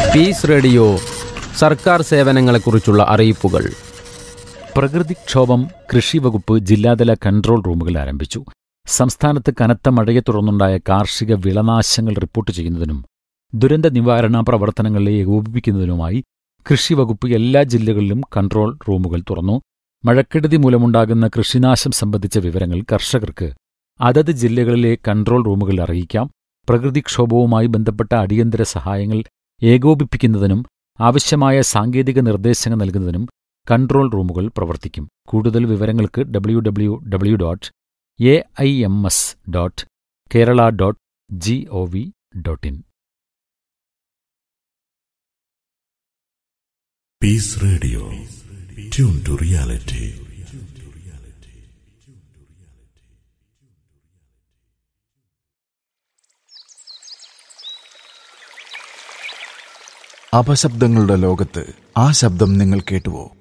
Piece radio സർക്കാർ സേവനങ്ങളെക്കുറിച്ചുള്ള അറിയിപ്പുകൾ പ്രകൃതിക്ഷോഭം കൃഷി വകുപ്പ് ജില്ലാതല കൺട്രോൾ റൂമുകൾ ആരംഭിച്ചു സംസ്ഥാനത്ത് കനത്ത മഴയെ തുടർന്നുണ്ടായ കാർഷിക വിളനാശങ്ങൾ റിപ്പോർട്ട് ചെയ്യുന്നതിനും ദുരന്ത നിവാരണ പ്രവർത്തനങ്ങളെ ഏകോപിപ്പിക്കുന്നതിനുമായി കൃഷി വകുപ്പ് എല്ലാ ജില്ലകളിലും കൺട്രോൾ റൂമുകൾ തുറന്നു മഴക്കെടുതി മൂലമുണ്ടാകുന്ന കൃഷിനാശം സംബന്ധിച്ച വിവരങ്ങൾ കർഷകർക്ക് അതത് ജില്ലകളിലെ കൺട്രോൾ റൂമുകളിൽ അറിയിക്കാം പ്രകൃതിക്ഷോഭവുമായി ബന്ധപ്പെട്ട അടിയന്തര സഹായങ്ങൾ ഏകോപിപ്പിക്കുന്നതിനും ആവശ്യമായ സാങ്കേതിക നിർദ്ദേശങ്ങൾ നൽകുന്നതിനും കൺട്രോൾ റൂമുകൾ പ്രവർത്തിക്കും കൂടുതൽ വിവരങ്ങൾക്ക് W W W dot A I M S dot Kerala dot G O V dot in Peace Radio. Tune to reality. അപശബ്ദങ്ങളുടെ ലോകത്ത് ആ ശബ്ദം നിങ്ങൾ കേട്ടുവോ